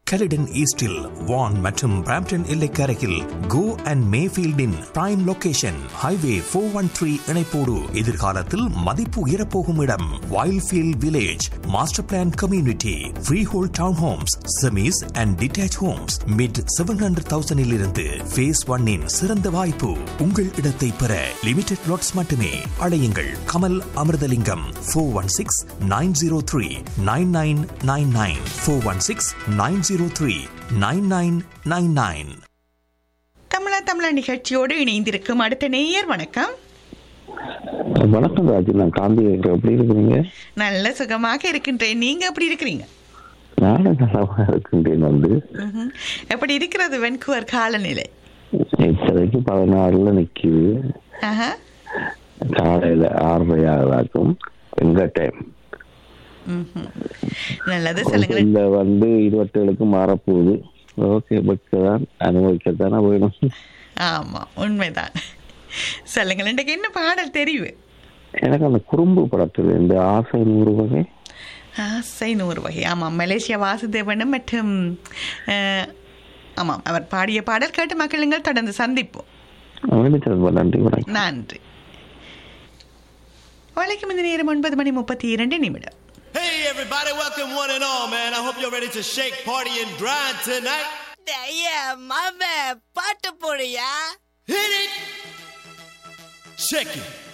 கெலிடன் ஈஸ்டில் வான் மற்றும் பிராம்டன் எல்லைக்கரையில் கோ அண்ட் மேஃபீல்டின் prime location highway four one three இணைப்போடு எதிர்காலத்தில் மதிப்பு உயரப்போகும் இடம் Wildfield village master plan community freehold town homes semis and detach homes mid seven hundred தௌசண்டில் இருந்து ஃபேஸ் ஒன்னின் சிறந்த வாய்ப்பு உங்கள் இடத்தை பெற லிமிடெட் லாட்ஸ் மட்டுமே அழையுங்கள் Kamal Amirthalingam four one six nine zero three nine nine nine nine four one six nine zero three nine nine nine nine தமிழா தமிழா நிகழ்ச்சியோடு இணைந்திருக்கும் அடுத்த நேயர் வணக்கம் வணக்கம் ராஜு நான் காந்தி பேசுறேன். எப்படி இருக்கிறீங்க நல்ல சுகமாக இருக்கின்றேன் நீங்க எப்படி இருக்கிறீங்க நானும் நலமா இருக்கின்றேன் வந்து ம்ஹும். எப்படி இருக்கிறது வென்குவர் காலநிலை இப்போதைக்கு பதினாறுல நிக்குது ஆஹா. காலையில ஆறரை ஆகுதாக்கும் எங்க டைம் ம்ஹும். நல்லது சொல்லுங்க இந்த வந்து இருபத்தேழுக்கு மாறப்போகுது ஓகே பட்தான் அனுபவிக்கத்தானே வேணும் ஆமா உண்மைதான் சொல்லுங்கள் இன்றைக்கு என்ன பாடல் தெரிவு எனக்கு அந்த குறும்பு படத்துல இந்த ஆசை நூறு வகை ஆசை நூறு வகை ஆமாம் மலேசியா வாசுதேவனும் மற்றும் அஹ், ஆமாம் அவர் பாடிய பாடல் கேட்டு மக்களுங்கள் தொடர்ந்து சந்திப்போம் அவங்களுக்கு நன்றி வணக்கம் நன்றி வணக்கம் இந்த நேரம் ஒன்பது மணி முப்பத்தி இரண்டு நிமிடம் Hey everybody, welcome one and all, man. I hope you're ready to shake, party, and grind tonight. ஐயா மாம பாட்டு போடுயா Hit it! Shake it.